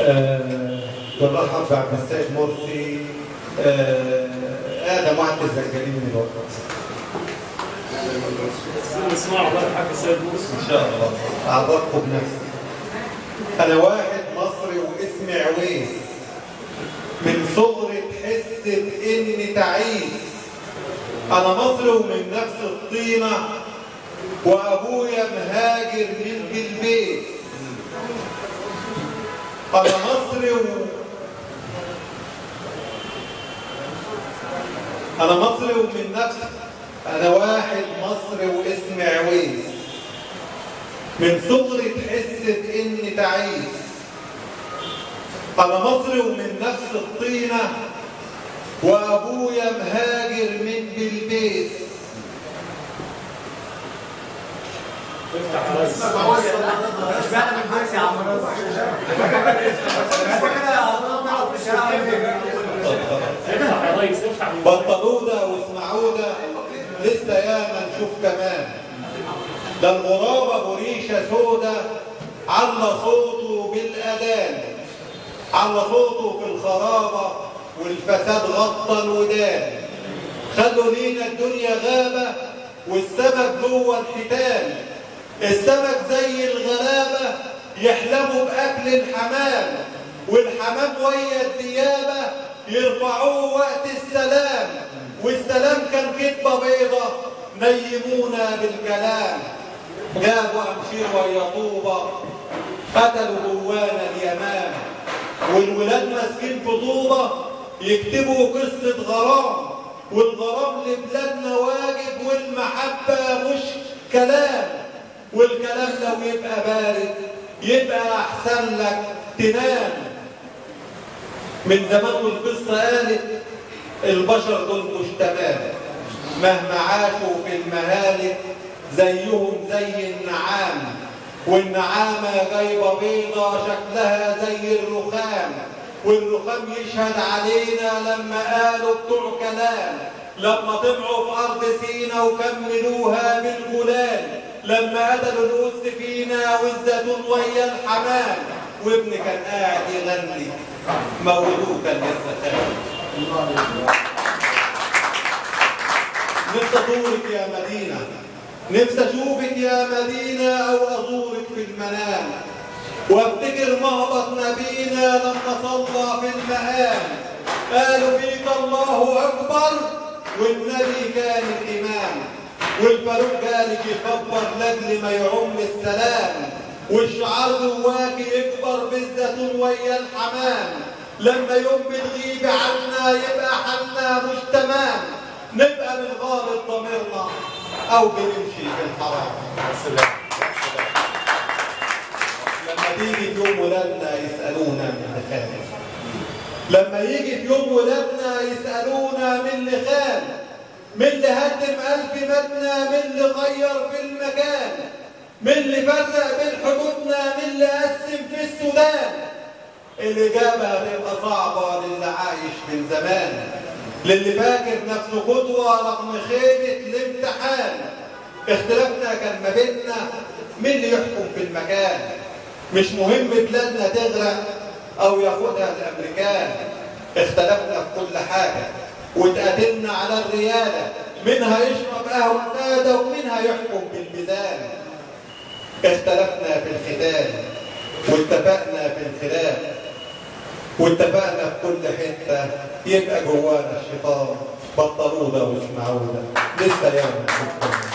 آه، بنرحب بعبد السيد مرسي آه، ادم واحد الزنجاني من الوقت نسمعوا بقى الحاج السيد موسى ان شاء الله اعرفكم بنفسي انا واحد مصري واسمي عويس من صغري تحس باني تعيس انا مصري ومن نفس الطينه وابويا مهاجر من البيت انا مصري و... انا مصري ومن نفس انا واحد مصري واسمي عويس من صغري تحس باني تعيس انا مصري ومن نفس الطينه وابويا مهاجر من بلبيس افتح بس اشمعنى من مرسي يا عم رضا؟ انت كده يا عم رضا في الشارع افتح يا ريس افتح من بطلوده واسمعوده لسه ياما نشوف كمان ده الغراب ابو ريشه سودا على صوته بالاذان على صوته في الخرابه والفساد غطى الودان خلوا لينا الدنيا غابه والسمك جوه الحيتان السمك زي الغلابه يحلموا باكل الحمام والحمام ويا الديابه يرفعوه وقت السلام والسلام كان كتبه بيضه نيمونا بالكلام جابوا امشير ويا طوبه قتلوا جوانا اليمام والولاد ماسكين في طوبه يكتبوا قصه غرام والغرام لبلادنا واجب والمحبه مش كلام والكلام لو يبقى بارد يبقى احسن لك تنام من زمان والقصه قالت البشر دول مش تمام مهما عاشوا في المهالك زيهم زي النعام والنعامة جايبة بيضة شكلها زي الرخام والرخام يشهد علينا لما قالوا بتوع كلام لما طمعوا في أرض سينا وكملوها بالجولان لما قتلوا الأس فينا والزيتون ويا الحمام وابن كان قاعد يغني مولوه كان لسه خالد نفسي ازورك يا مدينة نفسي اشوفك يا مدينة او ازورك في المنام وافتكر مهبط نبينا لما صلى في المقام قالوا فيك الله اكبر والنبي كان الامام والفاروق جالك يكبر لاجل ما يعم السلام والشعار جواك يكبر بالزيتون ويا الحمام لما يوم بتغيب عنا يبقى حالنا مش تمام نبقى من غار ضميرنا او بنمشي في الحرام لما تيجي في يوم ولادنا يسالونا من اللي خان لما يجي في يوم ولادنا يسالونا من اللي خان من اللي هدم ألف مبنى من اللي غير في المكان من اللي فرق بين حدودنا من اللي قسم في السودان الإجابة هتبقى صعبة للي عايش من زمان للي فاكر نفسه قدوة رغم خيبة الامتحان اختلافنا كان ما بيننا مين اللي يحكم في المكان مش مهم بلادنا تغرق أو ياخدها الأمريكان اختلفنا في كل حاجة واتقاتلنا على الريادة منها يشرب قهوة سادة ومنها يحكم بالميزان اختلفنا في الختان واتفقنا في الخلاف واتفقنا في كل حتة يبقى جوانا الشيطان بطلوا ده واسمعوا ده لسه يوم